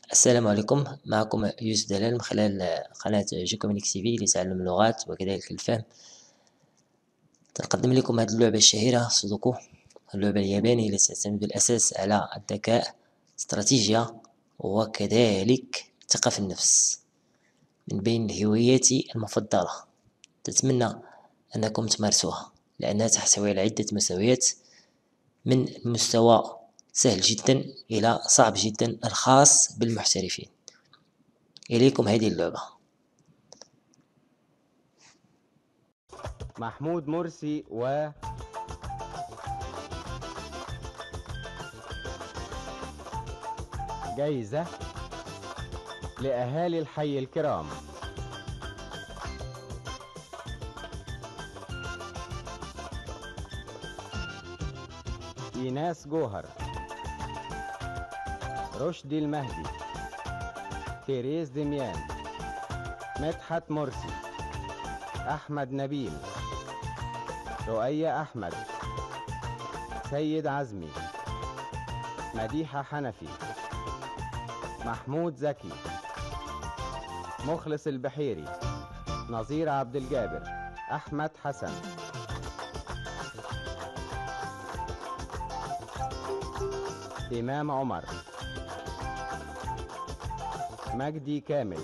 السلام عليكم معكم يوسف دلال من خلال قناة جيكومينيك تي في لتعلم اللغات وكذلك الفهم تقدم لكم هذه اللعبة الشهيرة سودوكو اللعبة اليابانية التي تعتمد بالأساس على الذكاء استراتيجية وكذلك ثقة في النفس من بين هواياتي المفضلة تتمنى أنكم تمارسوها لأنها تحتوي على عدة مستويات من المستوى سهل جدا إلى صعب جدا الخاص بالمحترفين إليكم هذه اللعبة محمود مرسي و جايزة لأهالي الحي الكرام إيناس جوهر رشدي المهدي تيريز دميان مدحت مرسي أحمد نبيل رؤية أحمد سيد عزمي مديحة حنفي محمود زكي مخلص البحيري نظير عبد الجابر أحمد حسن إمام عمر مجدي كامل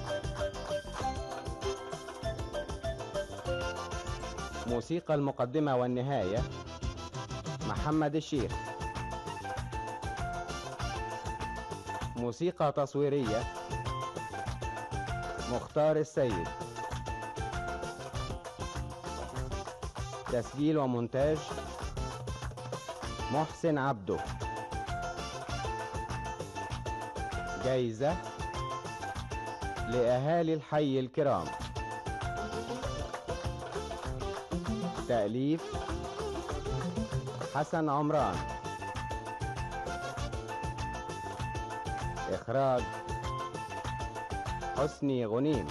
موسيقى المقدمة والنهاية محمد الشيخ موسيقى تصويرية مختار السيد تسجيل ومونتاج محسن عبده جايزة لأهالي الحي الكرام تأليف حسن عمران إخراج حسني غنيم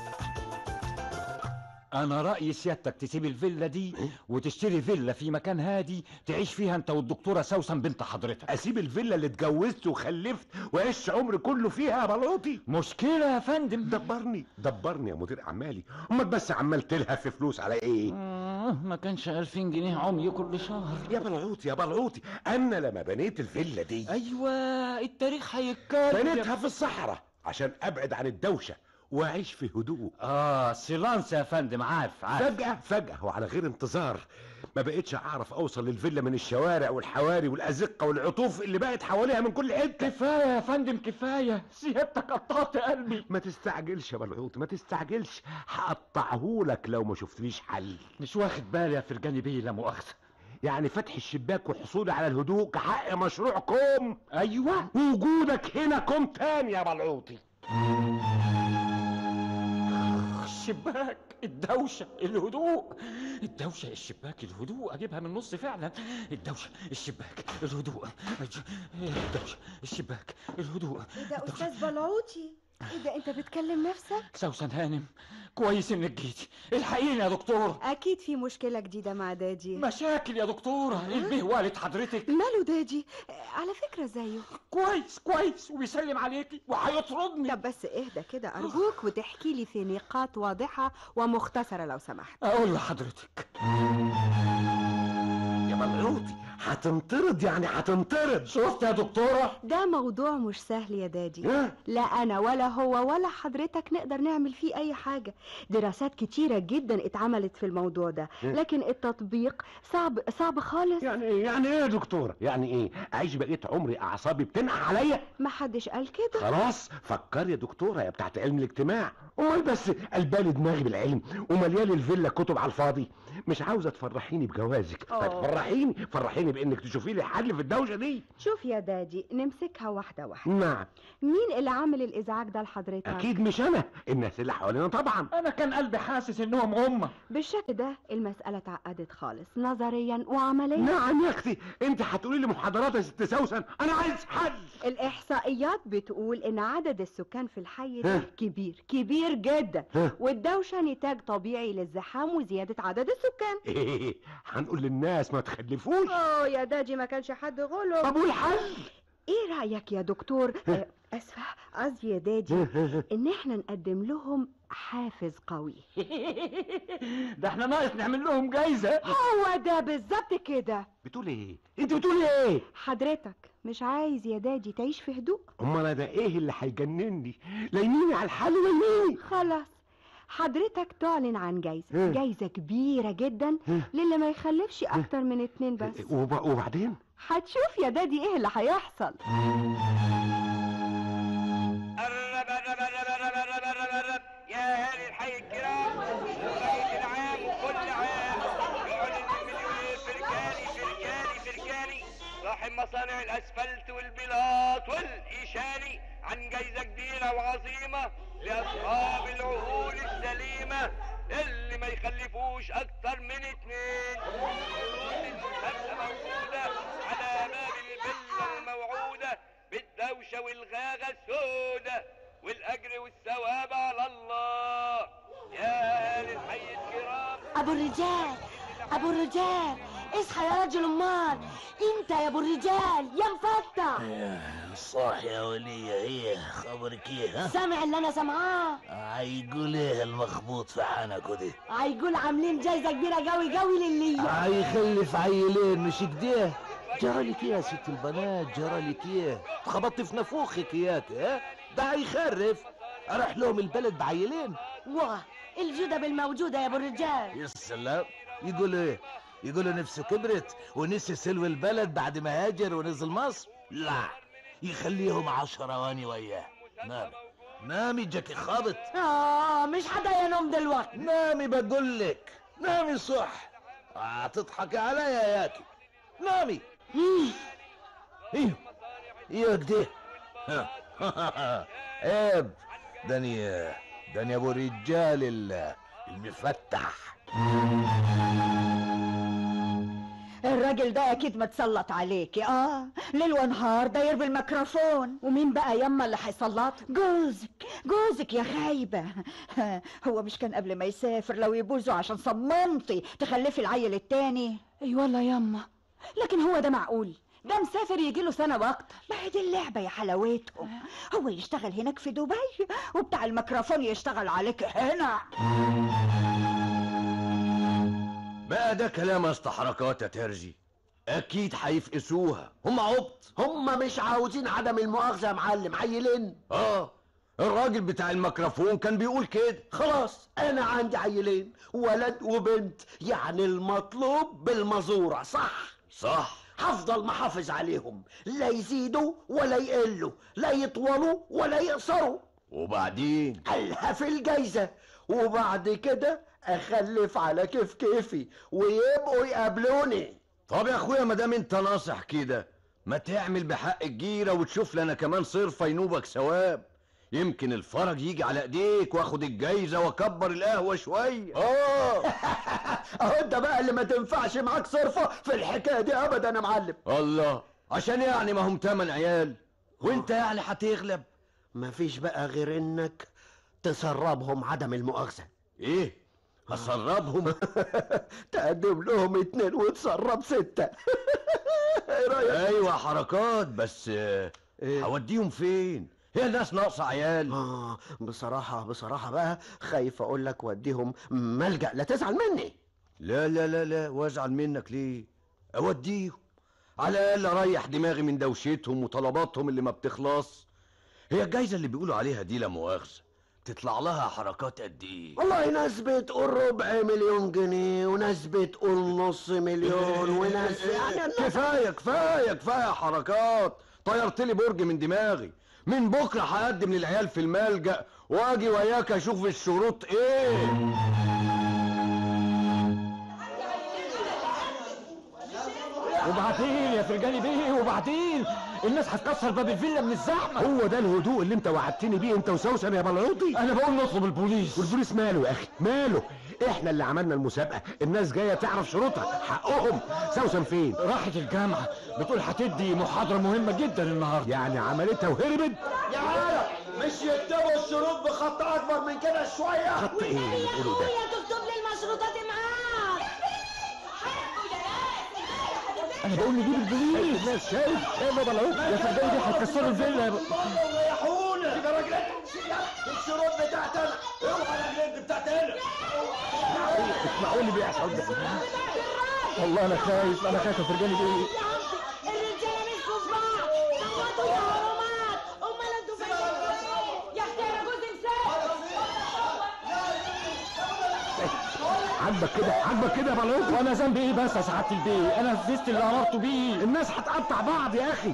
انا رايي سيادتك تسيب الفيلا دي وتشتري فيلا في مكان هادي تعيش فيها انت والدكتوره سوسن بنت حضرتك اسيب الفيلا اللي اتجوزت وخلفت وعشت عمري كله فيها يا بلوطي مشكله يا فندم دبرني دبرني يا مدير اعمالي امك بس عمال تلهف في فلوس على ايه آه ما كانش 2000 جنيه عمي كل شهر يا بلعوطي يا بلعوطي انا لما بنيت الفيلا دي ايوه التاريخ هيتكلم بنيتها في الصحراء عشان ابعد عن الدوشه واعيش في هدوء اه سيلانس يا فندم عارف عارف فجأة فجأة وعلى غير انتظار ما بقتش اعرف اوصل للفيلا من الشوارع والحواري والازقه والعطوف اللي بقت حواليها من كل حته كفايه يا فندم كفايه سيادتك قطعت قلبي ما تستعجلش يا بلعوط ما تستعجلش هقطعهولك لو ما شفتليش حل مش واخد بالي يا فرجاني بيه لا مؤاخذه يعني فتح الشباك وحصولي على الهدوء كحق مشروعكم ايوه وجودك هنا كم تاني يا بلعوطي الشباك الدوشة الهدوء الدوشة الشباك الهدوء أجيبها من النص فعلا الدوشة الشباك الهدوء الدوشة الشباك الهدوء ايه ده استاذ بلعوتي ايه ده انت بتكلم نفسك سوسن هانم كويس انك جيتي الحقيني يا دكتور اكيد في مشكله جديده مع دادي مشاكل يا دكتورة البيه والد حضرتك ماله دادي على فكره زيه كويس كويس وبيسلم عليكي وهيطردني طب بس اهدى كده ارجوك وتحكي لي في نقاط واضحه ومختصره لو سمحت اقول لحضرتك يا بلعوطي هتنطرد يعني هتنطرد شفت يا دكتورة ده موضوع مش سهل يا دادي ها؟ لا انا ولا هو ولا حضرتك نقدر نعمل فيه اي حاجه دراسات كتيره جدا اتعملت في الموضوع ده لكن التطبيق صعب صعب خالص يعني ايه يعني ايه يا دكتوره يعني ايه اعيش بقيت عمري اعصابي بتنقع عليا محدش قال كده خلاص فكر يا دكتوره يا بتاعت علم الاجتماع امال بس قلبالي دماغي بالعلم ومليان الفيلا كتب على الفاضي مش عاوزه تفرحيني بجوازك أوه. طيب فرحيني فرحيني بانك تشوفي لي حل في الدوشه دي شوف يا دادي نمسكها واحده واحده نعم مين اللي عامل الازعاج ده لحضرتك اكيد مش انا الناس اللي حوالينا طبعا انا كان قلبي حاسس انهم هم بالشكل ده المساله اتعقدت خالص نظريا وعمليا نعم يا اختي انت هتقولي لي محاضرات يا ست سوسن انا عايز حل الاحصائيات بتقول ان عدد السكان في الحي ده ها؟ كبير كبير جدا ها؟ والدوشه نتاج طبيعي للزحام وزياده عدد السكان ايه هنقول للناس ما تخلفوش اه يا دادي ما كانش حد غلب طب والحل ايه رايك يا دكتور آه، اسفه قصدي يا دادي ان احنا نقدم لهم حافز قوي ده احنا ناقص نعمل لهم جايزه هو ده بالظبط كده بتقول ايه انت بتقول ايه حضرتك مش عايز يا دادي تعيش في هدوء امال انا ايه اللي هيجنني لايميني على الحل لايميني خلاص حضرتك تعلن عن جايزة مم. جايزة كبيرة جدا مم. للي ما يخلفش أكتر من اتنين بس وب- وبعدين هتشوف يا دادي ايه اللي هيحصل قرب قرب قرب قرب قرب قرب قرب يا اهالي الحي الكرام وبقية العام وكل عام يعلن المليونير فرجاني فرجاني فرجاني صاحب مصانع الاسفلت والبلاط والايشاني عن جايزة كبيرة وعظيمة لاصحاب العقول السليمة اللي ما يخلفوش اكتر من اتنين شروط المسابقة موجودة على باب الفيلا الموعودة بالدوشة والغاغة السودة والأجر والثواب على الله يا أهل الحي الكرام ابو الرجال ابو الرجال اصحى يا رجل امال انت يا ابو الرجال يا مفتح صاح يا ولية هي خبرك ايه ها؟ سامع اللي انا سامعاه هيقول ايه المخبوط في حنكه دي؟ هيقول عاملين جايزه كبيره قوي قوي للي هيخلف عيلين مش كده؟ جرالك ايه يا ست البنات جرالك ايه؟ خبطت في نافوخك ياك ها؟ ده هيخرف اروح لهم البلد بعيلين واه الجودة بالموجودة يا ابو الرجال يا سلام يقول ايه؟ يقولوا نفسه كبرت ونسي سلو البلد بعد ما هاجر ونزل مصر؟ لا يخليهم عشرة واني وياه نامي نامي جاكي خابط اه مش حدا ينوم دلوقتي نامي بقول لك نامي صح هتضحكي عليا ياكي نامي ايه ايه كده ها. عيب داني داني ابو رجال ال- المفتح الراجل ده اكيد متسلط عليكي اه ليل ونهار داير بالميكروفون ومين بقى يما اللي هيسلط جوزك جوزك يا خايبة هو مش كان قبل ما يسافر لو يبوزوا عشان صممتي تخلفي العيل التاني اي والله يما لكن هو ده معقول ده مسافر يجيله سنة واكتر ما هي دي اللعبة يا حلاوتهم هو يشتغل هناك في دبي وبتاع الميكروفون يشتغل عليك هنا بقى ده كلام استحركات يا ترجي اكيد هيفقسوها هم عبط هم مش عاوزين عدم المؤاخذة يا معلم عيلين اه الراجل بتاع الميكروفون كان بيقول كده خلاص انا عندي عيلين ولد وبنت يعني المطلوب بالمزورة صح صح هفضل محافظ عليهم لا يزيدوا ولا يقلوا لا يطولوا ولا يقصروا وبعدين قالها في الجايزة وبعد كده اخلف على كيف كيفي ويبقوا يقابلوني طب يا اخويا ما دام انت ناصح كده ما تعمل بحق الجيرة وتشوف لنا كمان صرفة ينوبك ثواب يمكن الفرج يجي على ايديك واخد الجايزة واكبر القهوة شوية اه اهو انت بقى اللي ما تنفعش معاك صرفة في الحكاية دي ابدا يا معلم الله عشان يعني ما هم تمن عيال وانت يعني هتغلب مفيش بقى غير انك تسربهم عدم المؤاخذة ايه اسربهم تقدم لهم اتنين وتسرب ستة ايه رأيك؟ ايوه حركات بس آه، إيه؟ هوديهم فين هي الناس ناقصة عيال آه بصراحة بصراحة بقى خايف أقول لك وديهم ملجأ لا تزعل مني لا لا لا لا وازعل منك ليه اوديهم على الاقل اريح دماغي من دوشتهم وطلباتهم اللي ما بتخلص هي الجايزه اللي بيقولوا عليها دي لا مؤاخذه تطلع لها حركات قد ايه والله ناس بتقول ربع مليون جنيه وناس بتقول نص مليون وناس يعني الناس كفايه كفايه كفايه حركات طيرت لي برج من دماغي من بكره هقدم للعيال في الملجأ واجي وياك اشوف الشروط ايه وبعدين يا فرجاني بيه وبعدين الناس هتكسر باب الفيلا من الزحمه هو ده الهدوء اللي انت وعدتني بيه انت وسوسن يا بلعوطي انا بقول نطلب البوليس والبوليس ماله يا اخي ماله احنا اللي عملنا المسابقه الناس جايه تعرف شروطها حقهم سوسن فين راحت الجامعه بتقول هتدي محاضره مهمه جدا النهارده يعني عملتها وهربت يا عالم مش يكتبوا الشروط بخط أكبر من كده شوية خط ايه اللي بيقولوا ده تكتب لي المشروطات معاك انا بقول نجيب البوليس الناس شايف ايه بابا العود يا فرجاني دي هتكسروا الفيلا يا بابا ريحونا يا راجل الشروط بتاعتنا اوعى الجلد بتاعتنا اسمعوا اللي بيحصل ده والله انا خايف انا خايف يا فرجاني دي الرجاله مسكوا في بعض صوتوا يا هرمات امال انتوا فين يا اختي انا جوزي مسافر عاجبك كده عاجبك كده يا بلوط وانا ذنبي ايه بس يا سعاده البيه انا نفذت اللي امرته بيه الناس هتقطع بعض يا اخي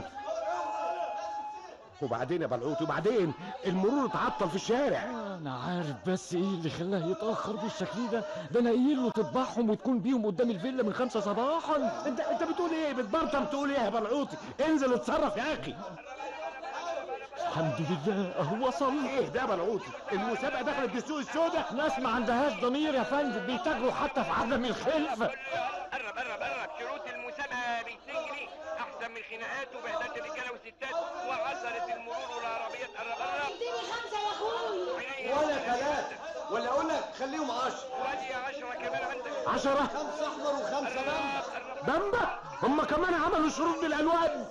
وبعدين يا بلعوت وبعدين المرور اتعطل في الشارع انا عارف بس ايه اللي خلاه يتاخر بالشكل ده ده انا قايل له تذبحهم وتكون بيهم قدام الفيلا من خمسة صباحا انت انت بتقول ايه بتبرطم تقول ايه يا بلعوتي انزل اتصرف يا اخي الحمد لله اهو وصل ايه ده يا بلعوتي المسابقه دخلت بالسوق السوداء ناس ما عندهاش ضمير يا فندم بيتاجروا حتى في عدم الخلفه قرب قرب قرب شروط المسابقة ب 2 جنيه أحسن من خناقات وبهدلة الرجالة والستات وعثرة المرور والعربيات قرب قرب اديني خمسه يا اخوي ولا ثلاثة ولا اقول لك خليهم عشرة وادي 10 كمان عندك عشرة خمسة احمر وخمسة بامبا بامبا هم كمان عملوا شروط بالالوان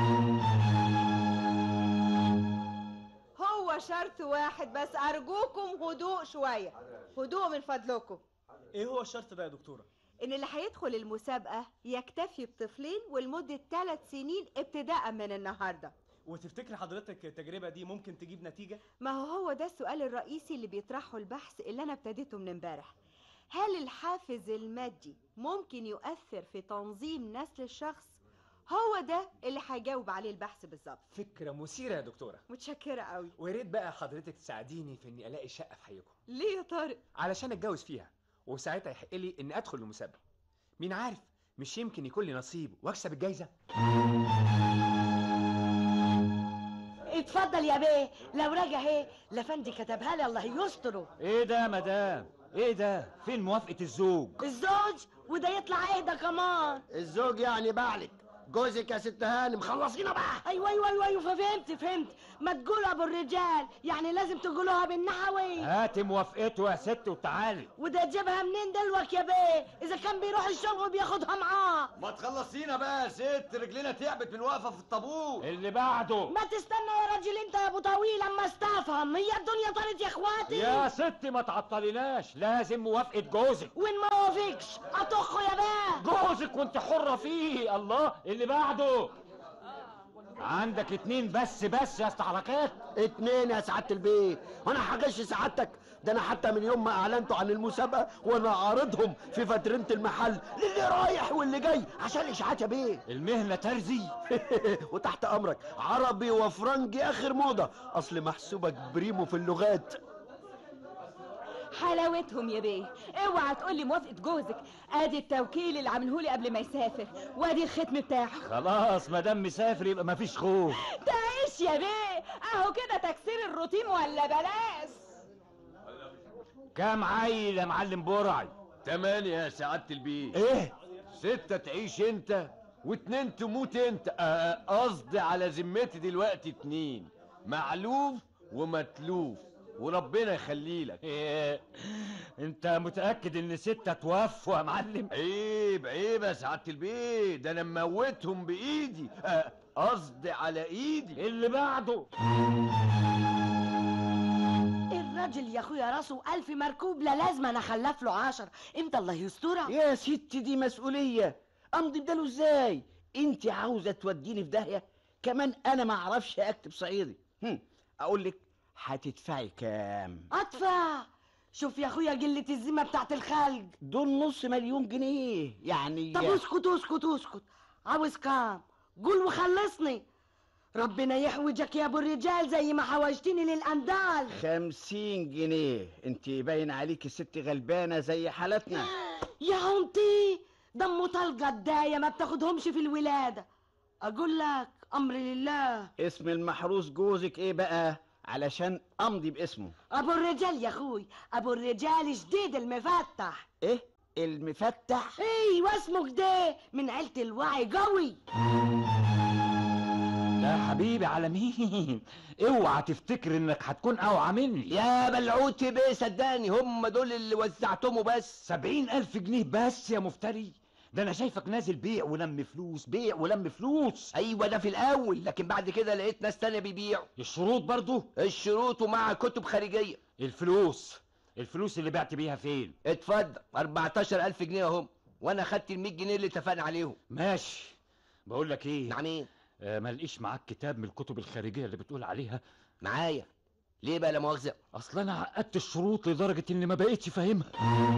هو شرط واحد بس أرجوكم هدوء شوية هدوء من فضلكم ايه هو الشرط ده يا دكتوره إن اللي هيدخل المسابقة يكتفي بطفلين ولمدة ثلاث سنين ابتداء من النهاردة وتفتكري حضرتك التجربه دي ممكن تجيب نتيجه ما هو هو ده السؤال الرئيسي اللي بيطرحه البحث اللي أنا ابتديته من امبارح هل الحافز المادي ممكن يؤثر في تنظيم نسل الشخص؟ هو ده اللي هيجاوب عليه البحث بالظبط فكره مثيره يا دكتوره متشكرة قوي ويا ريت بقى حضرتك تساعديني في اني الاقي شقه في حيكم ليه يا طارق؟ علشان اتجوز فيها وساعتها يحق لي اني ادخل المسابقه مين عارف مش يمكن يكون لي نصيب واكسب الجايزه اتفضل يا بيه لو راجع اهي لفندي كتبها لي الله يستره ايه ده يا مدام ايه ده فين موافقه الزوج الزوج وده يطلع ايه ده كمان الزوج يعني بعلك جوزك يا ست هانم خلصينا بقى ايوه ايوه ايوه ايوه فهمت فهمت ما تقولوا ابو الرجال يعني لازم تقولوها بالنحوي هاتي موافقته يا ست وتعالي وده تجيبها منين دلوك يا بيه اذا كان بيروح الشغل وبياخدها معاه ما تخلصينا بقى يا ست رجلنا تعبت من واقفه في الطابور اللي بعده ما تستنى يا راجل انت يا ابو طويل اما استفهم هي الدنيا طارت يا اخواتي يا ست ما تعطليناش لازم موافقه جوزك وين ما وافقش اطخه يا بيه جوزك وانت حرة فيه الله اللي بعده عندك اتنين بس بس يا استحركات اتنين يا سعادة البيه وانا هغش سعادتك ده انا حتى من يوم ما اعلنتوا عن المسابقة وانا عارضهم في فترينة المحل للي رايح واللي جاي عشان اشاعات يا بيه المهنة ترزي وتحت امرك عربي وفرنجي اخر موضة اصل محسوبك بريمو في اللغات حلاوتهم يا بيه اوعى تقولي موافقة جوزك ادي التوكيل اللي عاملهولي قبل ما يسافر وادي الختم بتاعه خلاص ما دام مسافر يبقى مفيش خوف تعيش يا بيه اهو كده تكسير الروتين ولا بلاش كام عيل يا معلم برعي تمانية يا سعادة البيه ايه ستة تعيش انت واتنين تموت انت آه، قصدي على ذمتي دلوقتي اتنين معلوف ومتلوف وربنا يخليلك إيه. انت متأكد ان ستة توفوا يا معلم عيب عيب يا سعادة البيه ده انا مموتهم بايدي آه، قصدي على ايدي اللي بعده الراجل يا اخويا راسه ألف مركوب لا لازم انا اخلف له عشر امتى الله يسترها يا ستي دي مسؤولية امضي بداله ازاي انت عاوزة توديني في داهية كمان انا ما اعرفش اكتب صعيدي هم، اقول لك هتدفعي كام ادفع شوف يا اخويا قلة الذمة بتاعت الخلق دول نص مليون جنيه يعني طب اسكت اسكت اسكت عاوز كام قول وخلصني ربنا يحوجك يا ابو الرجال زي ما حوجتني للاندال خمسين جنيه انت باين عليك ست غلبانة زي حالتنا يا عمتي دمه طلقة الداية ما بتاخدهمش في الولادة اقول لك امر لله اسم المحروس جوزك ايه بقى علشان امضي باسمه ابو الرجال يا اخوي ابو الرجال جديد المفتح ايه المفتح ايوه اسمه كده من عيلة الوعي قوي لا حبيبي على مين اوعى تفتكر انك هتكون اوعى مني يا بلعوت بيه صدقني هم دول اللي وزعتهم بس سبعين الف جنيه بس يا مفتري ده انا شايفك نازل بيع ولم فلوس بيع ولم فلوس ايوه ده في الاول لكن بعد كده لقيت ناس تانية بيبيعوا الشروط برضو الشروط ومع كتب خارجيه الفلوس الفلوس اللي بعت بيها فين اتفضل 14000 جنيه اهم وانا خدت ال 100 جنيه اللي اتفقنا عليهم ماشي بقول لك ايه نعم ايه آه ما لقيش معاك كتاب من الكتب الخارجيه اللي بتقول عليها معايا ليه بقى لا مؤاخذه اصل انا عقدت الشروط لدرجه اني ما بقيتش فاهمها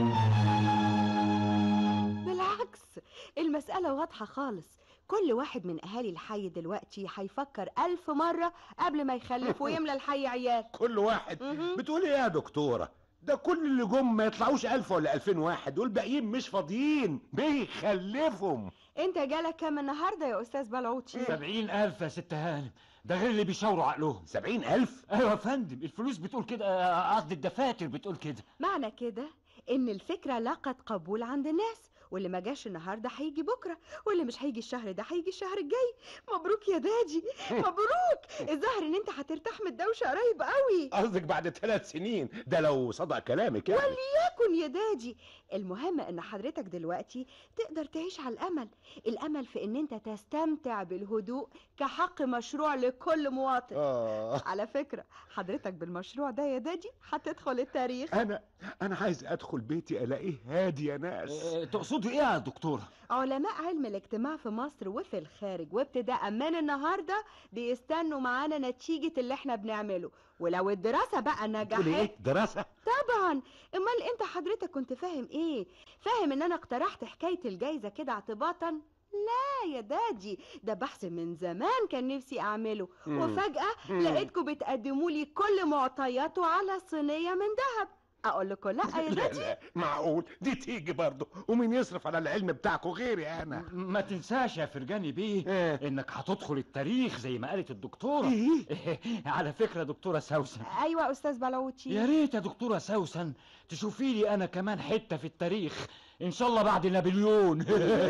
بالعكس المسألة واضحة خالص كل واحد من أهالي الحي دلوقتي هيفكر ألف مرة قبل ما يخلف ويملى الحي عيال كل واحد بتقول ايه يا دكتورة ده كل اللي جم ما يطلعوش ألف ولا ألفين واحد والباقيين مش فاضيين بيخلفهم أنت جالك كام النهاردة يا أستاذ بلعوتشي سبعين ألف يا ست هانم ده غير اللي بيشاوروا عقلهم سبعين ألف أيوة يا فندم الفلوس بتقول كده آه، قصدي الدفاتر بتقول كده معنى كده إن الفكرة لاقت قبول عند الناس واللي ما جاش النهارده هيجي بكره واللي مش هيجي الشهر ده هيجي الشهر الجاي مبروك يا داجي مبروك الظاهر ان انت هترتاح من الدوشه قريب قوي قصدك بعد ثلاث سنين ده لو صدق كلامك يعني وليكن يا داجي المهم ان حضرتك دلوقتي تقدر تعيش على الامل الامل في ان انت تستمتع بالهدوء كحق مشروع لكل مواطن آه. على فكره حضرتك بالمشروع ده يا داجي هتدخل التاريخ أنا أنا عايز أدخل بيتي ألاقيه هادي يا ناس آه، تقصدوا إيه يا دكتورة؟ علماء علم الاجتماع في مصر وفي الخارج وابتداء من النهارده بيستنوا معانا نتيجه اللي احنا بنعمله ولو الدراسه بقى تقولي نجحت إيه دراسة طبعا امال انت حضرتك كنت فاهم ايه فاهم ان انا اقترحت حكايه الجايزه كده اعتباطا لا يا دادي ده بحث من زمان كان نفسي اعمله مم. وفجاه مم. لقيتكم بتقدموا لي كل معطياته على صينيه من ذهب اقول لكم لا يا لا دادي لا معقول دي تيجي برضه ومين يصرف على العلم بتاعكم غيري أنا ما تنساش يا فرجاني بيه انك هتدخل التاريخ زي ما قالت الدكتورة على فكرة دكتورة سوسن ايوه استاذ بلوتشي يا ريت يا دكتورة سوسن تشوفي لي انا كمان حتة في التاريخ ان شاء الله بعد نابليون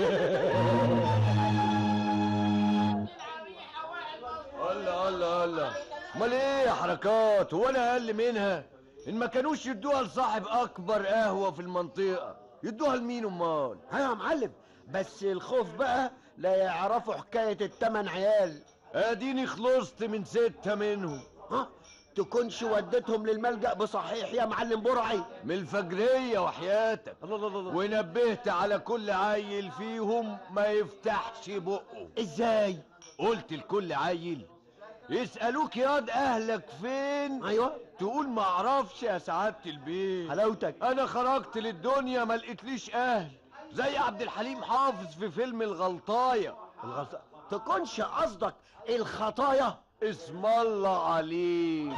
الله الله الله امال ايه يا حركات هو انا اقل منها ان ما كانوش يدوها لصاحب اكبر قهوه في المنطقه يدوها لمين امال ايوه يا معلم بس الخوف بقى لا يعرفوا حكايه التمن عيال اديني خلصت من ستة منهم ها تكونش وديتهم للملجأ بصحيح يا معلم برعي من الفجرية وحياتك ونبهت على كل عيل فيهم ما يفتحش بقه ازاي قلت لكل عيل يسألوك ياض اهلك فين ايوه تقول ما اعرفش يا سعادة البيت حلاوتك انا خرجت للدنيا ما لقيتليش اهل زي عبد الحليم حافظ في فيلم الغلطاية الغلط تكونش قصدك الخطايا اسم الله عليك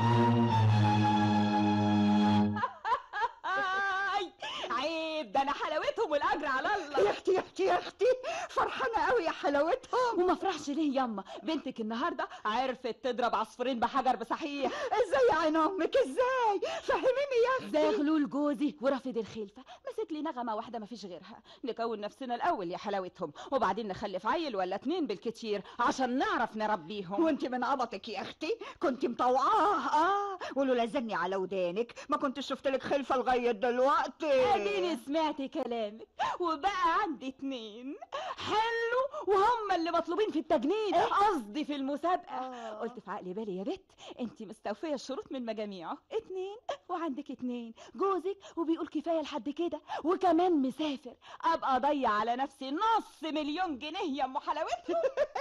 آي عيب ده انا حلاوتهم والاجر على الله يا اختي يا اختي يا اختي فرحانه قوي يا حلاوتهم وما فرحش ليه ياما بنتك النهارده عرفت تضرب عصفورين بحجر بصحيح ازاي يا عين امك ازاي فهميني يا اختي زغلول جوزي ورافض الخلفه مسك لي نغمه واحده ما فيش غيرها نكون نفسنا الاول يا حلاوتهم وبعدين نخلف عيل ولا اتنين بالكتير عشان نعرف نربيهم وانت من عبطك يا اختي كنت مطوعاه اه ولولا زني على ودانك ما كنت شفت لك خلفه لغايه دلوقتي اديني سمعت كلامك وبقى عندي اتنين حلو وهم اللي مطلوبين في التجنيد قصدي في المسابقه آه. قلت في عقلي بالي يا بت انت مستوفيه الشروط من مجاميعه اتنين وعندك اتنين جوزك وبيقول كفايه لحد كده وكمان مسافر ابقى اضيع على نفسي نص مليون جنيه يا ام حلاوتها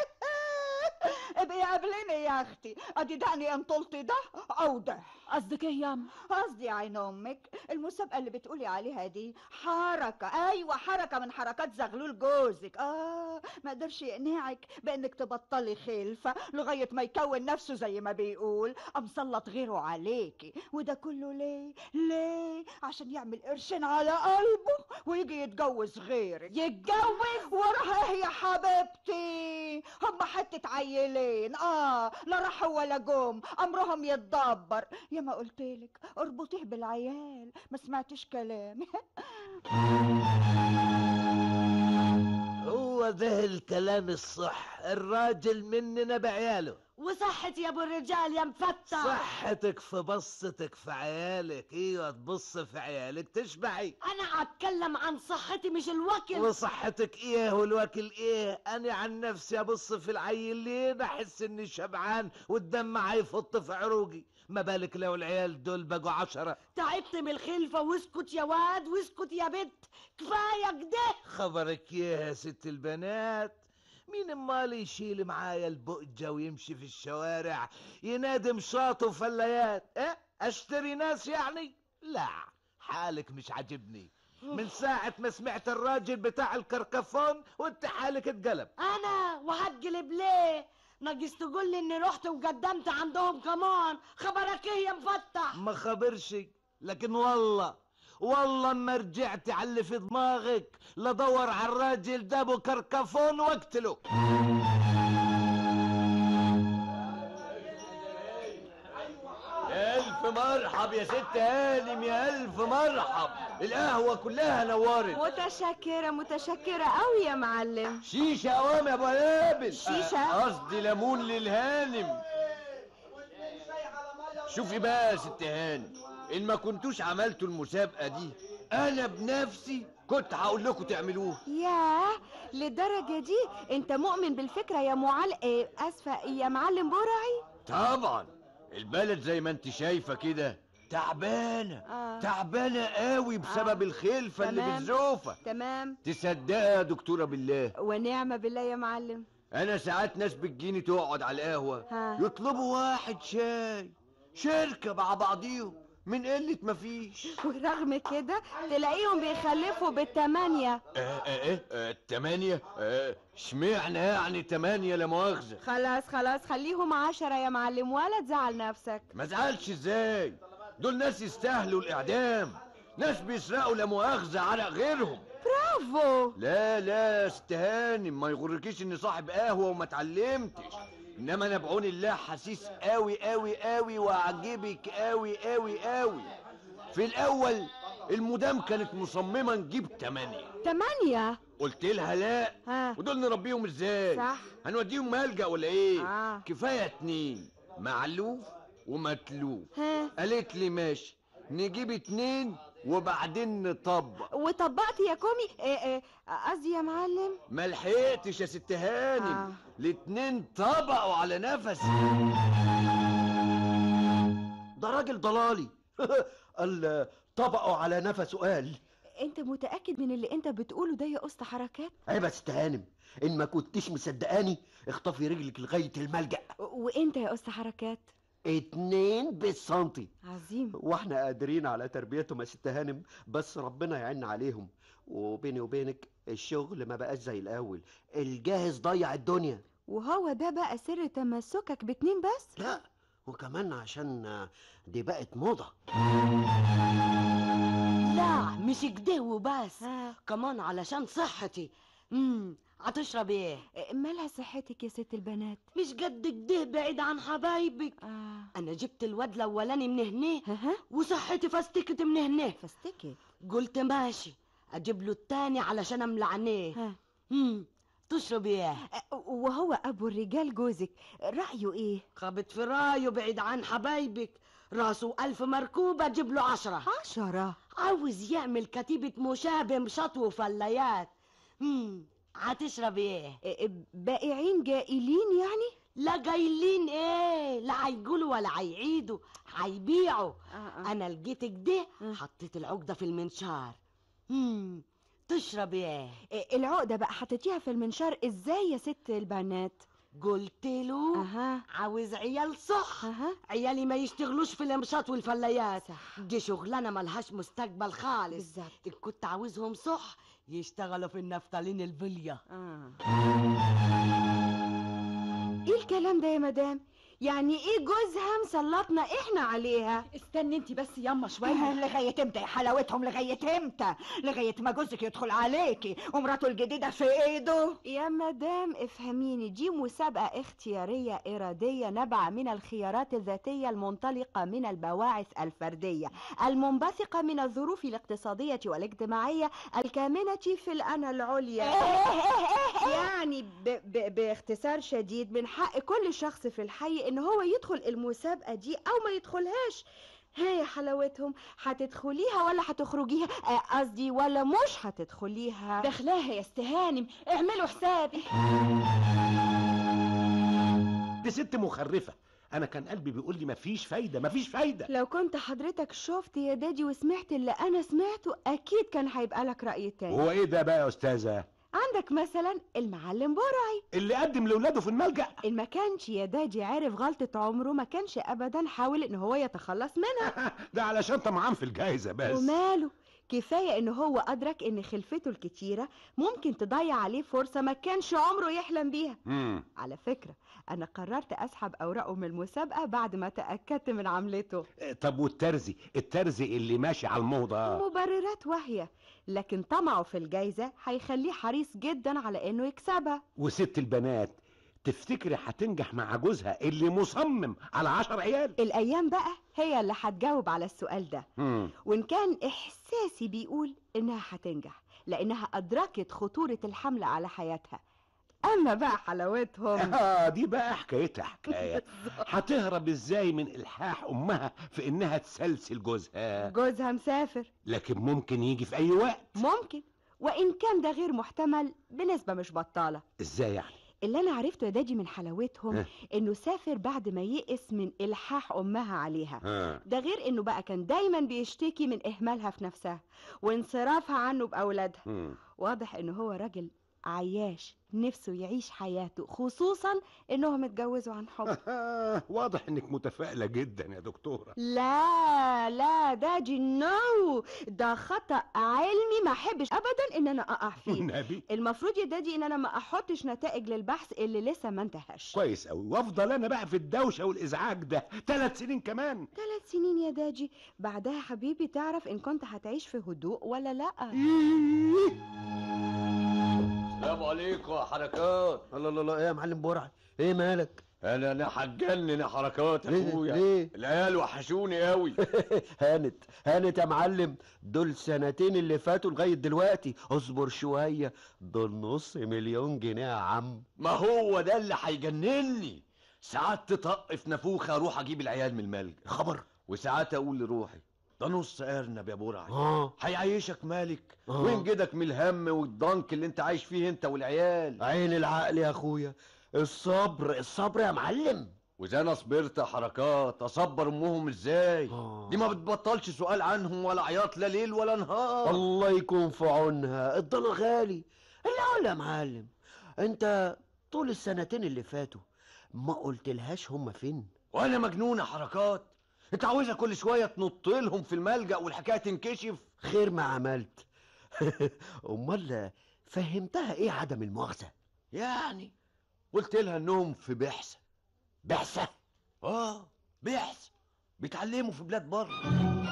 ابقي قابليني يا اختي ادي دقني ان طلت ده او ده قصدك ايه يا ام قصدي يا عين امك المسابقه اللي بتقولي عليها دي حركه ايوه حركه من حركات زغلول جوزك اه ما قدرش يقنعك بانك تبطلي خلفه لغايه ما يكون نفسه زي ما بيقول قام سلط غيره عليكي وده كله ليه ليه عشان يعمل قرشين على قلبه ويجي يتجوز غيرك يتجوز وراها ايه يا حبيبتي هم حتة عيلين اه لا راحوا ولا جم امرهم يتدبر يا ما قلتلك اربطيه بالعيال ما سمعتش كلامي هو هو ده الكلام الصح الراجل مننا بعياله وصحتي يا ابو الرجال يا مفتح صحتك في بصتك في عيالك ايوه تبص في عيالك تشبعي انا اتكلم عن صحتي مش الوكل وصحتك ايه والواكل ايه انا عن نفسي ابص في العيلين احس اني شبعان والدم هيفط في عروقي ما بالك لو العيال دول بقوا عشرة تعبت من الخلفة واسكت يا واد واسكت يا بنت كفاية كده خبرك ايه يا ست البنات مين امال يشيل معايا البقجة ويمشي في الشوارع ينادي مشاط وفليات اه اشتري ناس يعني لا حالك مش عاجبني من ساعة ما سمعت الراجل بتاع الكركفون وانت حالك اتقلب انا وهتقلب ليه ناقص تقول لي اني رحت وقدمت عندهم كمان خبرك ايه يا مفتح ما خبرش لكن والله والله اما رجعت على اللي في دماغك لدور على الراجل ده ابو كركفون واقتله ألف مرحب يا ست هانم يا ألف مرحب القهوة كلها نورت متشكرة متشكرة أوي يا معلم شيشة قوام يا أبو هابل شيشة؟ قصدي ليمون للهانم شوفي بقى يا ست هانم إن ما كنتوش عملتوا المسابقة دي أنا بنفسي كنت هقول لكم تعملوها ياه للدرجة دي انت مؤمن بالفكرة يا معل إيه اسفة يا معلم برعي طبعا البلد زي ما انت شايفة كده تعبانة آه. تعبانة قوي بسبب آه. الخلفة اللي تمام. بالزوفة تمام تصدقها يا دكتورة بالله ونعمة بالله يا معلم انا ساعات ناس بتجيني تقعد على القهوة ها. يطلبوا واحد شاي شركة مع بعضيهم من قلة مفيش ورغم كده تلاقيهم بيخلفوا بالتمانية اه اه اه اه تمانية اه اشمعنى يعني تمانية لا مؤاخذة خلاص خلاص خليهم عشرة يا معلم ولا تزعل نفسك ما زعلش ازاي دول ناس يستاهلوا الاعدام ناس بيسرقوا لا مؤاخذة على غيرهم برافو لا لا يا ست هانم ما يغركيش اني صاحب قهوة وما اتعلمتش انما انا بعون الله حسيس قوي قوي قوي واعجبك قوي قوي قوي في الاول المدام كانت مصممة نجيب تمانية تمانية قلت لها لا ها ودول نربيهم ازاي صح. هنوديهم ملجأ ولا ايه آه. كفاية اتنين معلوف ومتلوف ها قالت لي ماشي نجيب اتنين وبعدين نطبق وطبقت يا كومي إيه إيه قصدي يا معلم ما لحقتش يا ست هانم آه. الاتنين طبقوا على نفسي ده راجل ضلالي قال طبقوا على نفسه قال انت متأكد من اللي انت بتقوله ده يا قسط حركات عيب يا ست هانم ان ما كنتش مصدقاني اخطفي رجلك لغايه الملجأ و- وانت يا قسط حركات اتنين بالسنتي عظيم واحنا قادرين على تربيتهم يا ست هانم بس ربنا يعين عليهم وبيني وبينك الشغل ما بقاش زي الاول الجاهز ضيع الدنيا وهو ده بقى سر تمسكك باتنين بس لا وكمان عشان دي بقت موضه لا مش كده وبس ها كمان علشان صحتي امم هتشرب ايه إيه، مالها صحتك يا ست البنات مش قد كده بعيد عن حبايبك اه انا جبت الواد الاولاني من هنا ها ها وصحتي فاستكت من هنا فاستكت قلت ماشي اجيب له التاني علشان املى عينيه ها امم تشرب ايه أه، وهو ابو الرجال جوزك رأيه ايه خبط في رايه بعيد عن حبايبك راسه ألف مركوبة جيب له عشرة عشرة عاوز يعمل كتيبة مشابه مشط وفليات امم هتشرب ايه إيه، بائعين جائلين يعني لا جايلين ايه لا هيقولوا ولا هيعيدوا هيبيعوا آه آه. انا لقيت كده آه. حطيت العقدة في المنشار امم تشرب ايه إيه، العقدة بقى حطيتيها في المنشار ازاي يا ست البنات قلت له اها عاوز عيال صح اها عيالي ما يشتغلوش في الامشاط والفليات صح دي شغلانه ملهاش مستقبل خالص بالظبط ان كنت عاوزهم صح يشتغلوا في النفتالين البليه آه. ايه الكلام ده يا مدام يعني ايه جوزها مسلطنا احنا عليها استني انت بس ياما شويه لغايه امتى يا حلاوتهم لغايه امتى لغايه ما جوزك يدخل عليكي ومراته الجديده في ايده يا مدام افهميني دي مسابقة اختيارية إرادية نبع من الخيارات الذاتية المنطلقة من البواعث الفردية المنبثقة من الظروف الاقتصادية والاجتماعية الكامنة في الأنا العليا يعني ب ب باختصار شديد من حق كل شخص في الحي إن هو يدخل المسابقة دي أو ما يدخلهاش ها يا حلاوتهم هتدخليها ولا هتخرجيها آه، قصدي ولا مش هتدخليها دخلاها يا استهانم اعملوا حسابي دي ست مخرفه انا كان قلبي بيقول لي مفيش فايده مفيش فايده لو كنت حضرتك شفت يا دادي وسمعت اللي انا سمعته اكيد كان هيبقى لك رأي تاني هو ايه ده بقى يا استاذه عندك مثلا المعلم برعي اللي قدم لاولاده في الملجأ ان ما كانش يا دادي عارف غلطة عمره ما كانش ابدا حاول ان هو يتخلص منها ده علشان طمعان في الجايزه بس وماله كفاية ان هو ادرك ان خلفته الكتيرة ممكن تضيع عليه فرصة ما كانش عمره يحلم بيها مم. على فكرة انا قررت اسحب اوراقه من المسابقة بعد ما تأكدت من عملته طب والترزي الترزي اللي ماشي على الموضه مبررات واهية لكن طمعه في الجايزة هيخليه حريص جدا على انه يكسبها وست البنات تفتكري هتنجح مع جوزها اللي مصمم على عشر عيال الايام بقى هي اللي هتجاوب على السؤال ده مم. وان كان احساسي بيقول انها هتنجح لانها ادركت خطورة الحمل على حياتها اما بقى حلاوتهم اه دي بقى حكايتها حكايه هتهرب ازاي من الحاح امها في انها تسلسل جوزها جوزها مسافر لكن ممكن يجي في اي وقت ممكن وان كان ده غير محتمل بنسبة مش بطالة ازاي يعني اللي انا عرفته يا دادي من حلاوتهم ها. انه سافر بعد ما يئس من الحاح امها عليها ها. ده غير انه بقى كان دايما بيشتكي من اهمالها في نفسها وانصرافها عنه باولادها مم. واضح انه هو راجل عياش نفسه يعيش حياته خصوصا انهم اتجوزوا عن حب واضح انك متفائله جدا يا دكتوره لا لا دادي نو ده خطأ علمي ما احبش ابدا ان انا اقع فيه والنبي المفروض يا دادي ان انا ما احطش نتائج للبحث اللي لسه ما انتهاش كويس قوي وافضل انا بقى في الدوشه والازعاج ده ثلاث سنين كمان ثلاث سنين يا داجي بعدها حبيبي تعرف ان كنت هتعيش في هدوء ولا لا السلام عليكم يا حركات الله الله الله ايه يا معلم برعي ايه مالك انا انا هتجنن يا حركات يا ليه؟ اخويا ليه؟ العيال وحشوني قوي هانت هانت يا معلم دول سنتين اللي فاتوا لغايه دلوقتي اصبر شويه دول نص مليون جنيه يا عم ما هو ده اللي هيجنني ساعات تطق في نافوخه اروح اجيب العيال من الملجأ خبر وساعات اقول لروحي ده نص ارنب يا برعي اه هيعيشك مالك آه. وينجدك من الهم والضنك اللي انت عايش فيه انت والعيال عين العقل يا اخويا الصبر الصبر يا معلم واذا انا صبرت يا حركات اصبر امهم ازاي دي ما بتبطلش سؤال عنهم ولا عياط لا ليل ولا نهار الله يكون في عونها الضنا غالي الاول يا معلم انت طول السنتين اللي فاتوا ما قلتلهاش هم فين وانا مجنون يا حركات انت عاوزها كل شويه تنط لهم في الملجأ والحكايه تنكشف خير ما عملت امال فهمتها ايه عدم المؤاخذه يعني قلت لها انهم في بعثه بعثه اه بعثه بيتعلموا في بلاد بره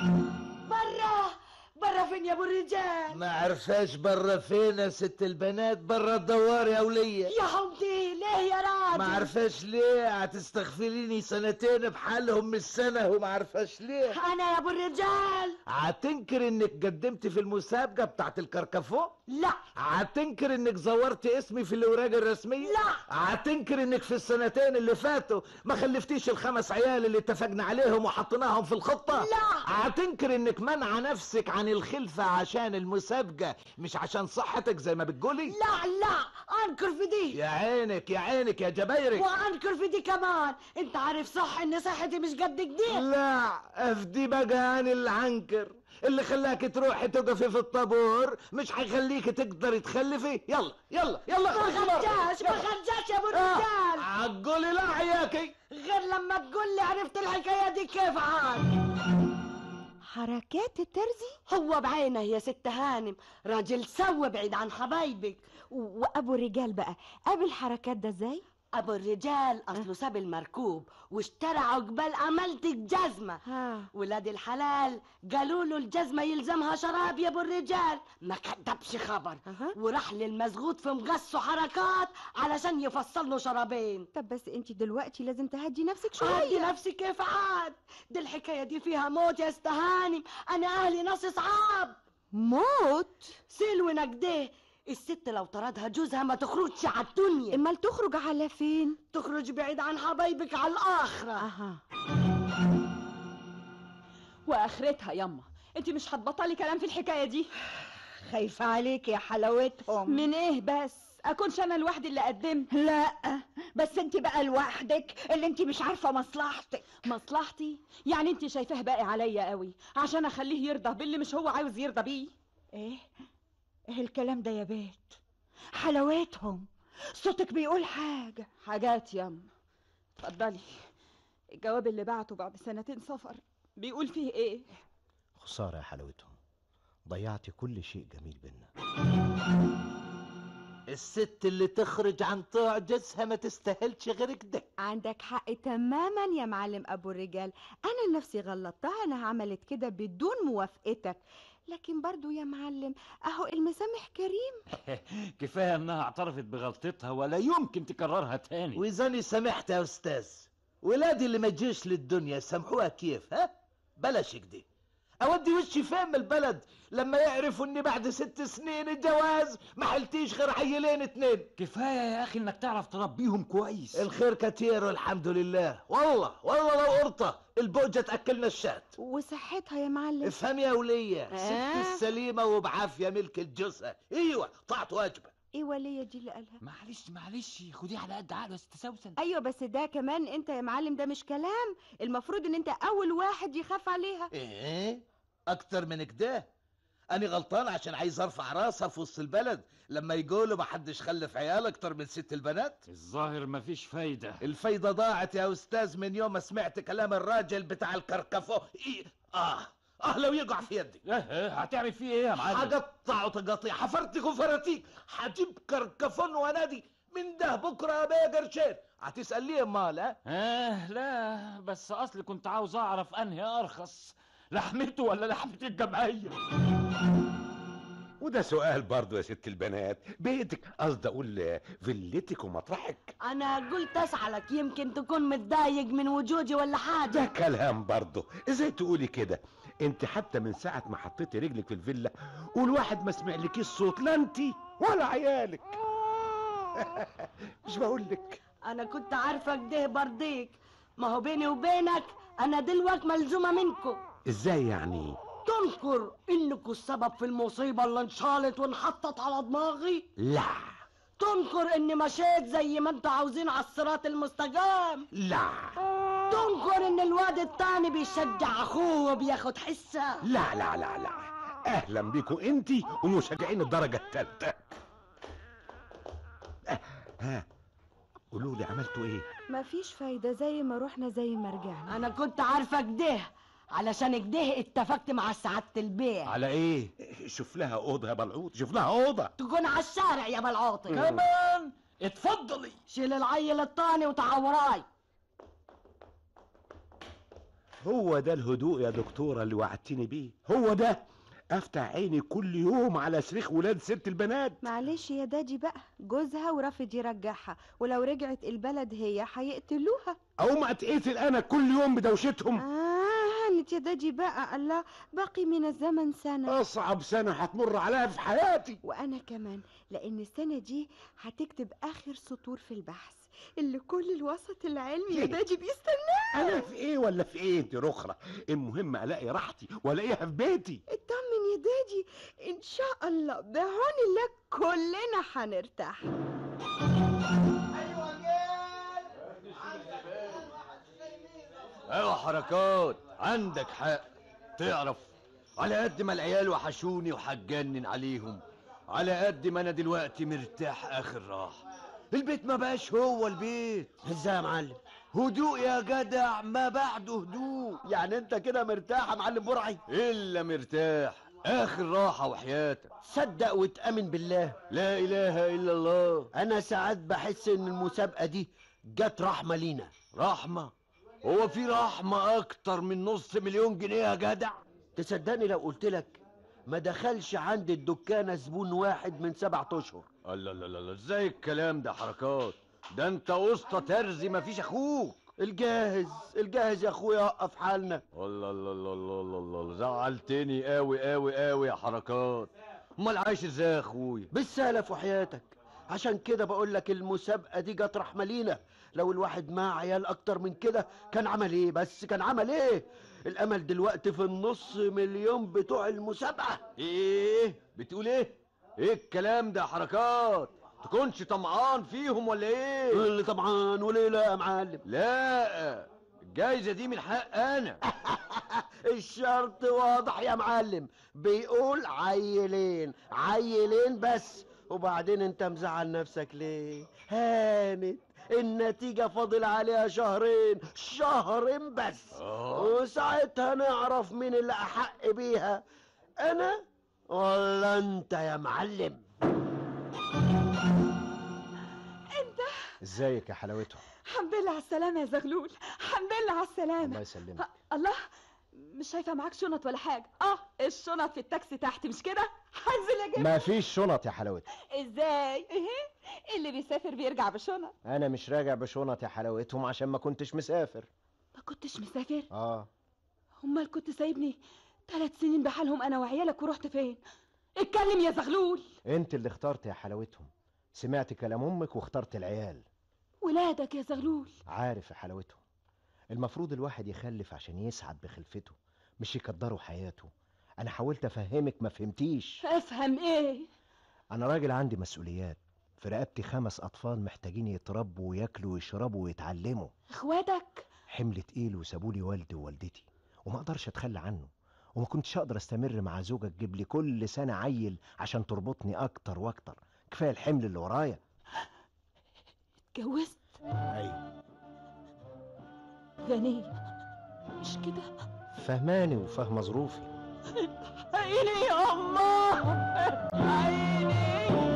برا برا فين يا ابو الرجال ما عرفاش برا فين يا ست البنات برا الدوار يا ولية يا حمدي ليه يا راجل ما عرفاش ليه هتستغفليني سنتين بحالهم من السنة وما عرفاش ليه انا يا ابو الرجال هتنكر انك قدمت في المسابقة بتاعت الكركفو لا هتنكر انك زورت اسمي في الاوراق الرسمية لا هتنكر انك في السنتين اللي فاتوا ما خلفتيش الخمس عيال اللي اتفقنا عليهم وحطيناهم في الخطة لا هتنكر انك منع نفسك عن الخلفة عشان المسابقة مش عشان صحتك زي ما بتقولي لا لا انكر في دي يا عينك يا عينك يا جبايرك وانكر في دي كمان انت عارف صح ان صحتي مش قد كده لا افدي بقى انا اللي عنكر اللي خلاك تروحي تقفي في الطابور مش هيخليك تقدري تخلفي يلا يلا يلا ما اخرجي بره. خرجاش ما يلا. خرجاش يا ابو الرجال عقولي لا عياكي غير لما تقول لي عرفت الحكايه دي كيف عاد حركات الترزي هو بعينه يا ست هانم راجل سوي بعيد عن حبايبك و- وابو الرجال بقى قابل حركات ده ازاي ابو الرجال اصله ساب المركوب واشترى عقبال امالتك جزمه ولاد الحلال قالوا له الجزمه يلزمها شراب يا ابو الرجال ما كدبش خبر وراح للمزغوط في مقصه حركات علشان يفصل له شرابين طب بس انت دلوقتي لازم تهدي نفسك شويه هدي نفسي كيف عاد دي الحكايه دي فيها موت يا استهانم انا اهلي ناس صعاب موت سلوى نجديه الست لو طردها جوزها ما تخرجش على الدنيا امال تخرج على فين تخرج بعيد عن حبايبك على الاخره اها واخرتها يما انت مش هتبطلي كلام في الحكايه دي خايفة عليك يا حلاوتهم من ايه بس اكونش انا لوحدي اللي قدمت لا بس انت بقى لوحدك اللي انت مش عارفة مصلحتك مصلحتي يعني انت شايفاه باقي عليا قوي عشان اخليه يرضى باللي مش هو عاوز يرضى بيه ايه ايه الكلام ده يا بيت حلاوتهم صوتك بيقول حاجة حاجات يما اتفضلي الجواب اللي بعته بعد سنتين سفر بيقول فيه ايه خسارة يا حلاوتهم ضيعتي كل شيء جميل بينا الست اللي تخرج عن طوع جوزها ما تستاهلش غير كده عندك حق تماما يا معلم ابو الرجال انا نفسي غلطتها انها عملت كده بدون موافقتك لكن برضو يا معلم اهو المسامح كريم كفايه انها اعترفت بغلطتها ولا يمكن تكررها تاني وإذاني سامحت يا أستاذ ولادي اللي ما يجيش للدنيا سامحوها كيف ها بلاش كده أودي وشي فين من البلد لما يعرفوا إني بعد ست سنين الجواز ما حلتيش غير عيلين اتنين كفايه يا اخي انك تعرف تربيهم كويس الخير كتير والحمد لله والله والله لو قرطة البوجة تأكلنا الشات وصحتها يا معلم افهم يا ولية آه. ست السليمة وبعافية ملك الجثة ايوه طاعت واجبة ايه ولية دي اللي قالها معلش معلش خديه على قد عقله يا ست سوسن ايوه بس ده كمان انت يا معلم ده مش كلام المفروض ان انت اول واحد يخاف عليها ايه اكتر من كده انا غلطان عشان عايز ارفع راسها في وسط البلد لما يقولوا ما حدش خلف عيال اكتر من ست البنات الظاهر مفيش فايده الفايدة ضاعت يا استاذ من يوم ما سمعت كلام الراجل بتاع الكركفو إيه؟ اه اه لو يقع في يدي ايه هتعمل فيه ايه يا معلم هقطعه تقاطيع حفرتك وفرتيك هجيب كركفون ونادي من ده بكره يا بيه قرشين هتسال ليه امال ها اه لا بس اصلي كنت عاوز اعرف انهي ارخص لحمته ولا لحمه الجمعيه وده سؤال برضه يا ست البنات بيتك قصدي اقول فيلتك ومطرحك انا قلت اسالك يمكن تكون متضايق من وجودي ولا ده حاجه كلام برضه ازاي تقولي كده انت حتى من ساعه ما حطيتي رجلك في الفيلا والواحد ما سمعلكيش صوت لا انت ولا عيالك مش بقول لك انا كنت عارفه كده برضيك ما هو بيني وبينك انا دلوقت ملزومه منكم ازاي يعني تنكر انكم السبب في المصيبه اللي انشالت وانحطت على دماغي لا تنكر اني مشيت زي ما انتوا عاوزين على الصراط المستقيم لا تنكر ان الواد التاني بيشجع اخوه وبياخد حسه لا لا لا لا اهلا بيكم انت ومشجعين الدرجه الثالثه آه، ها قولوا لي عملتوا ايه مفيش فايدة زي ما رحنا زي ما رجعنا انا كنت عارفه كده علشان كده اتفقت مع سعاده البيع على ايه شوف لها اوضه يا بلعوط شوف لها اوضه تكون على الشارع يا بلعوطي كمان اتفضلي شيل العيل التاني وتعال وراي هو ده الهدوء يا دكتوره اللي وعدتني بيه هو ده افتح عيني كل يوم على صريخ ولاد ست البنات معلش يا دادي بقى جوزها ورافض يرجعها ولو رجعت البلد هي هيقتلوها او ما اتقتل انا كل يوم بدوشتهم آه هانت يا دادي بقى الله باقي من الزمن سنة اصعب سنه هتمر عليها في حياتي وأنا كمان لأن السنة دي هتكتب آخر سطور في البحث اللي كل الوسط العلمي يا دادي بيستناه انا في ايه ولا في ايه انت رخرة المهم الاقي راحتي والاقيها في بيتي اطمن يا دادي إن شاء الله بعون الله كلنا هنرتاح ايوه حركات عندك حق تعرف على قد ما العيال وحشوني وحجنن عليهم على قد ما انا دلوقتي مرتاح اخر راحه البيت ما بقاش هو البيت ازاي يا معلم هدوء يا جدع ما بعده هدوء يعني انت كده مرتاح يا معلم برعي الا مرتاح اخر راحه وحياتك صدق وتامن بالله لا اله الا الله انا ساعات بحس ان المسابقه دي جت رحمه لينا رحمه هو في رحمه اكتر من نص مليون جنيه يا جدع تصدقني لو قلت لك ما دخلش عند الدكانه زبون واحد من سبعة اشهر الله لا لا لا ازاي الكلام ده حركات ده انت وسطى ترزي مفيش اخوك الجاهز الجاهز يا اخويا وقف حالنا الله الله الله الله الله الله زعلتني قوي قوي قوي يا حركات امال عايش ازاي يا اخويا بالسلف وحياتك عشان كده بقول لك المسابقه دي جت رحمه لينا لو الواحد معاه عيال اكتر من كده كان عمل ايه بس كان عمل ايه الامل دلوقتي في النص مليون بتوع المسابقه ايه بتقول ايه ايه الكلام ده يا حركات تكونش طمعان فيهم ولا ايه اللي طمعان وليه لا يا معلم لا الجايزه دي من حق انا الشرط واضح يا معلم بيقول عيلين عيلين بس وبعدين انت مزعل نفسك ليه هانت النتيجة فاضل عليها شهرين شهرين بس وساعتها نعرف مين اللي أحق بيها أنا ولا أنت يا معلم انت ازيك يا حلاوتهم الحمد لله على السلامة يا زغلول الحمد لله على السلامة الله يسلمك ه- الله مش شايفة معاك شنط ولا حاجة اه الشنط في التاكسي تحت مش كده هنزل اجيب ما فيش شنط يا حلاوتهم ازاي ايه اللي بيسافر بيرجع بشنط انا مش راجع بشنط يا حلاوتهم عشان ما كنتش مسافر ما كنتش مسافر اه امال كنت سايبني ثلاث سنين بحالهم انا وعيالك ورحت فين اتكلم يا زغلول انت اللي اخترت يا حلاوتهم سمعت كلام امك واخترت العيال ولادك يا زغلول عارف يا حلاوتهم المفروض الواحد يخلف عشان يسعد بخلفته مش يقدروا حياته انا حاولت افهمك ما فهمتيش افهم ايه انا راجل عندي مسؤوليات في رقبتي خمس اطفال محتاجين يتربوا وياكلوا ويشربوا ويتعلموا اخواتك حمل تقيل وسابولي والدي ووالدتي وما اقدرش اتخلى عنه وما كنتش اقدر استمر مع زوجة تجيب لي كل سنة عيل عشان تربطني اكتر واكتر كفاية الحمل اللي ورايا اتجوزت ايوه غنية مش كده فهماني وفاهمة ظروفي عيني يا الله عيني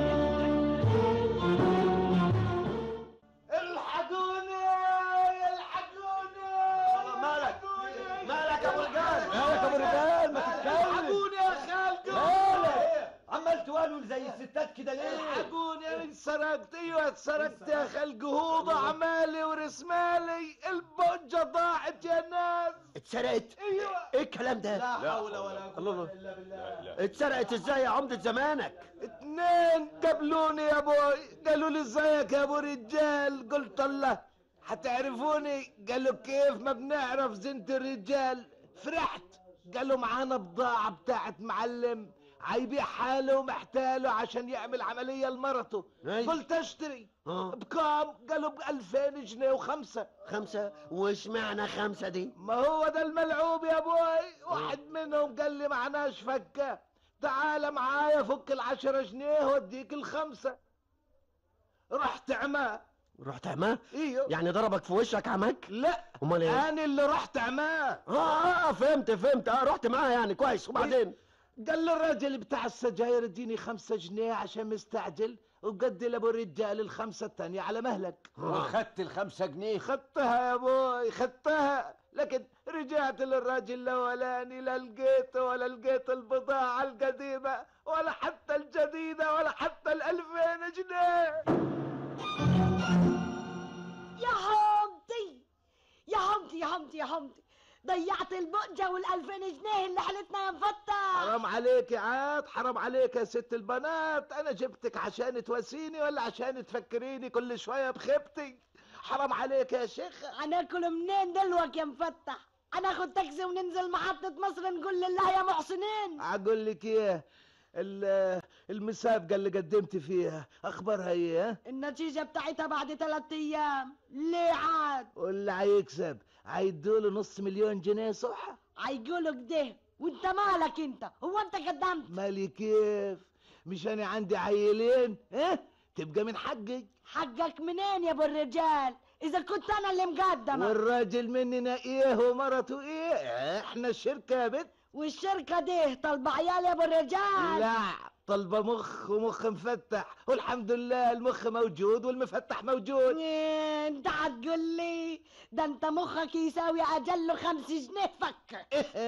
الحقوني الحقوني مالك مالك يا ابو رجال مالك يا ابو رجال ما تتكلم الحقوني يا خالد مالك عمال توالوا زي الستات كده ليه الحقوني انا اتسرقت ايوه اتسرقت يا خلق هوضة عمالي ورسمالي البوجة ضاعت يا ناس اتسرقت ايوه ايه الكلام ده لا حول ولا قوة الا بالله اتسرقت ازاي يا عمدة زمانك اتنين قابلوني يا ابوي قالوا لي ازيك يا ابو رجال قلت الله هتعرفوني قالوا كيف ما بنعرف زنت الرجال فرحت قالوا معانا بضاعة بتاعت معلم هيبيع حاله ومحتاله عشان يعمل عملية لمرته أي. قلت اشتري اه بكام قالوا بألفين جنيه وخمسة خمسة وش معنى خمسة دي ما هو ده الملعوب يا ابوي واحد منهم قال لي معناش فكة تعال معايا فك العشرة جنيه واديك الخمسة رحت عماه رحت عماه ايوه يعني ضربك في وشك عمك لا امال ايه انا اللي رحت عماه اه اه آه، فهمت فهمت اه رحت معاه يعني كويس وبعدين قال له الراجل بتاع السجاير اديني خمسة جنيه عشان مستعجل وقد لابو الرجال الخمسة التانية على مهلك وخدت الخمسة جنيه خدتها يا ابوي خدتها لكن رجعت للراجل الاولاني لا لقيته ولا لقيت البضاعة القديمة ولا حتى الجديدة ولا حتى الألفين جنيه يا حمدي يا حمدي يا حمدي يا حمدي ضيعت البقجة والألفين جنيه اللي حلتنا يا مفتح حرام عليك يا عاد حرام عليك يا ست البنات انا جبتك عشان تواسيني ولا عشان تفكريني كل شوية بخيبتي حرام عليك يا شيخ هناكل منين دلوك يا مفتح هناخد تاكسي وننزل محطة مصر نقول لله يا محسنين اقول لك ايه ال- المسابقة اللي قدمت فيها اخبارها ايه ها؟ النتيجة بتاعتها بعد ثلاثة أيام ليه عاد واللي هيكسب هيدوله نص مليون جنيه صح هيقولوا كده وانت مالك انت هو انت قدمت مالي كيف مش انا عندي عيلين ها تبقى من حقي حقك منين يا ابو الرجال اذا كنت انا اللي مقدمة والراجل مننا ايه ومرته ايه احنا الشركة يا بت والشركة دي طالبة عيال يا ابو الرجال لا طلبة مخ ومخ مفتح والحمد لله المخ موجود والمفتح موجود إيه، انت هتقول لي ده انت مخك يساوي اجله خمس جنيه فكة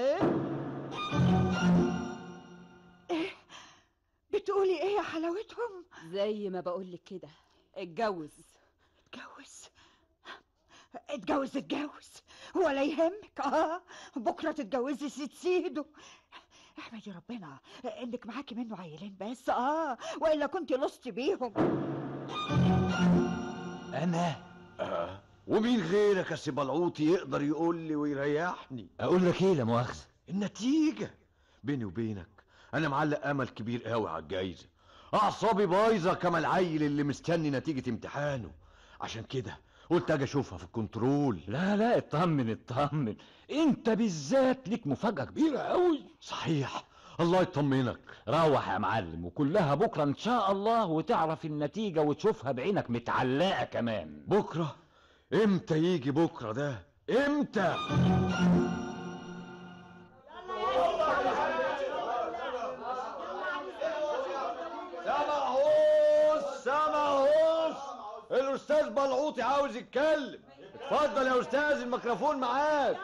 بتقولي ايه يا حلاوتهم زي ما بقولك كده اتجوز اتجوز اتجوز اتجوز ولا يهمك اه بكره تتجوزي ست سيدو احمدي ربنا انك معاكي منه عيلين بس اه والا كنت لصتي بيهم انا آه. ومين غيرك يا سي بلعوطي يقدر يقول لي ويريحني اقول لك ايه لا مؤاخذه النتيجه بيني وبينك انا معلق امل كبير قوي على الجايزه اعصابي بايظه كما العيل اللي مستني نتيجه امتحانه عشان كده قلت اجي اشوفها في الكنترول لا لا اطمن اطمن انت بالذات ليك مفاجاه كبيره قوي صحيح الله يطمنك روح يا معلم وكلها بكره ان شاء الله وتعرف النتيجه وتشوفها بعينك متعلقه كمان بكره امتى يجي بكره ده امتى سامعوس سامعوس الاستاذ بلعوطي عاوز يتكلم اتفضل يا استاذ الميكروفون معاك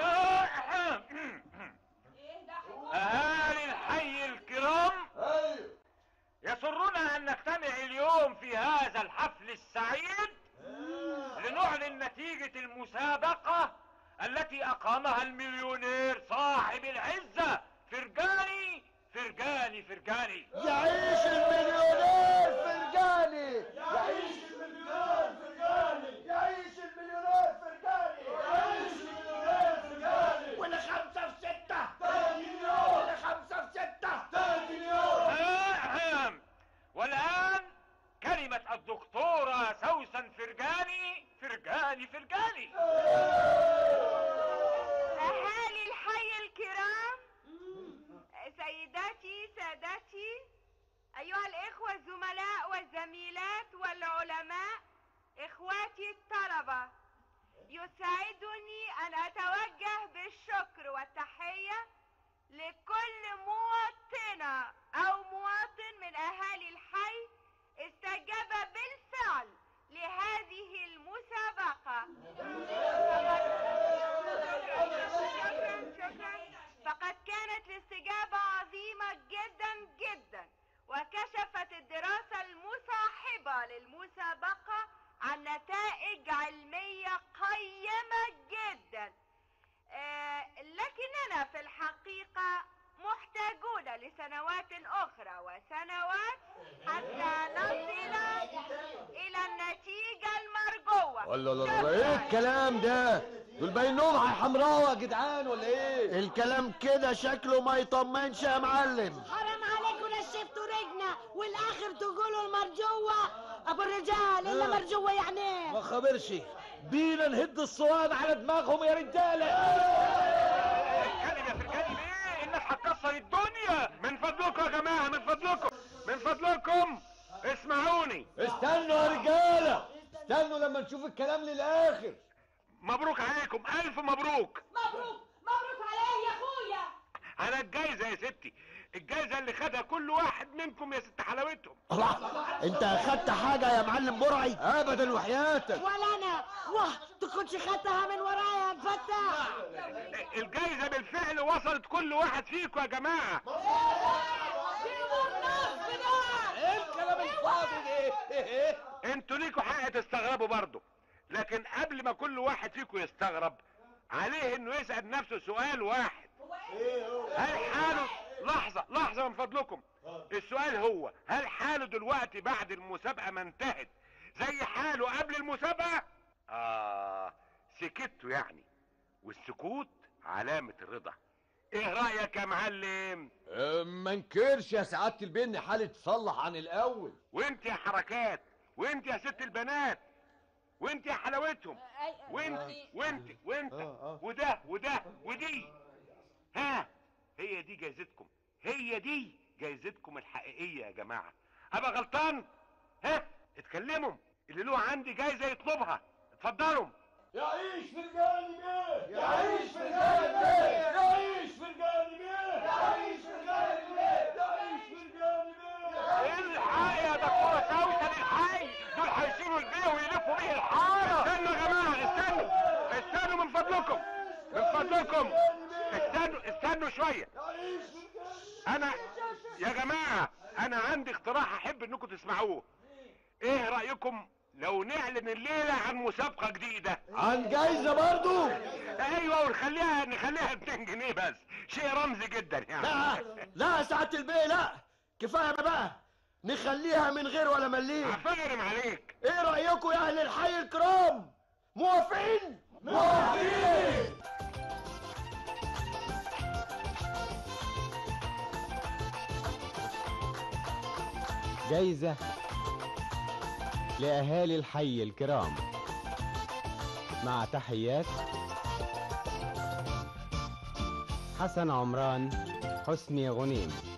أهالي الحي الكرام يسرنا أن نجتمع اليوم في هذا الحفل السعيد لنعلن نتيجة المسابقة التي أقامها المليونير صاحب العزة فرجاني فرجاني فرجاني يعيش المليونير فرجاني يعيش المليونير فرجاني يعيش المليونير فرجاني يعيش المليونير فرجاني ولا خمسة في ستة ولا خمسة في ستة أهم. والآن كلمة الدكتورة سوسن فرجاني فرجاني فرجاني أهالي الحي الكرام سيداتي سادتي أيها الإخوة الزملاء والزميلات والعلماء إخواتي الطلبة يسعدني أن أتوجه بالشكر والتحية لكل مواطنة أو مواطن من أهالي الحي استجاب بالفعل لهذه المسابقة شكرا شكرا فقد كانت الاستجابة عظيمة جدا جدا وكشفت الدراسة المصاحبة للمسابقة عن نتائج علمية قيمة جدا آه، لكننا في الحقيقة محتاجون لسنوات أخرى وسنوات حتى نصل إلى النتيجة المرجوة ولا لا لا ايه الكلام ده دول باينهم هيحمراوا يا جدعان ولا ايه الكلام كده شكله ما يطمنش يا معلم حرام عليكم نشفتوا رجنا والاخر تقولوا المرجوة ابو الرجال الا مرجوة يعني إيه؟ ما خبرش بينا نهد الصوان على دماغهم يا رجاله اتكلم يا فرجاني ليه الناس هتكسر الدنيا من فضلكم يا جماعة من فضلكم من فضلكم اسمعوني استنوا يا رجاله استنوا لما نشوف الكلام للاخر مبروك عليكم الف مبروك مبروك مبروك عليا يا اخويا على الجايزة يا ستي الجايزة اللي خدها كل واحد منكم يا ست حلاوتهم انت اخدت حاجة يا معلم برعي ابدا وحياتك ولا انا واه تكونش خدتها من ورايا يا فتح الجايزة بالفعل وصلت كل واحد فيكم يا جماعة ايه الكلام الفاضي ده انتوا ليكوا حق تستغربوا برضه لكن قبل ما كل واحد فيكم يستغرب عليه انه يسأل نفسه سؤال واحد هل حاله لحظة لحظة من فضلكم السؤال هو هل حاله دلوقتي بعد المسابقة ما انتهت زي حاله قبل المسابقة اه سكتوا يعني والسكوت علامة الرضا ايه رأيك يا معلم أه، ما انكرش يا سعاده البن حالة تصلح عن الاول وانت يا حركات وانت يا ست البنات وانت يا حلاوتهم وانت وانت وانت وده وده ودي ها هي دي جايزتكم هي دي جايزتكم الحقيقية يا جماعة ابقى غلطان ها اتكلموا اللي له عندي جايزة يطلبها اتفضلوا يعيش فرجاني بيه يعيش فرجاني بيه يعيش فرجاني بيه يشيلوا البيه ويلفوا بيه الحاره استنوا يا جماعه استنوا استنوا من فضلكم من فضلكم استنوا استنوا شويه انا يا جماعه انا عندي اقتراح احب انكم تسمعوه ايه رايكم لو نعلن الليله عن مسابقه جديده عن جايزة برضو ايوه ونخليها نخليها 200 جنيه بس شيء رمزي جدا يعني لا لا يا سعادة البيه لا كفاية بقى نخليها من غير ولا مليم عفارم عليك ايه رأيكم يا اهل الحي الكرام موافقين موافقين جايزة لأهالي الحي الكرام مع تحيات حسن عمران حسني غنيم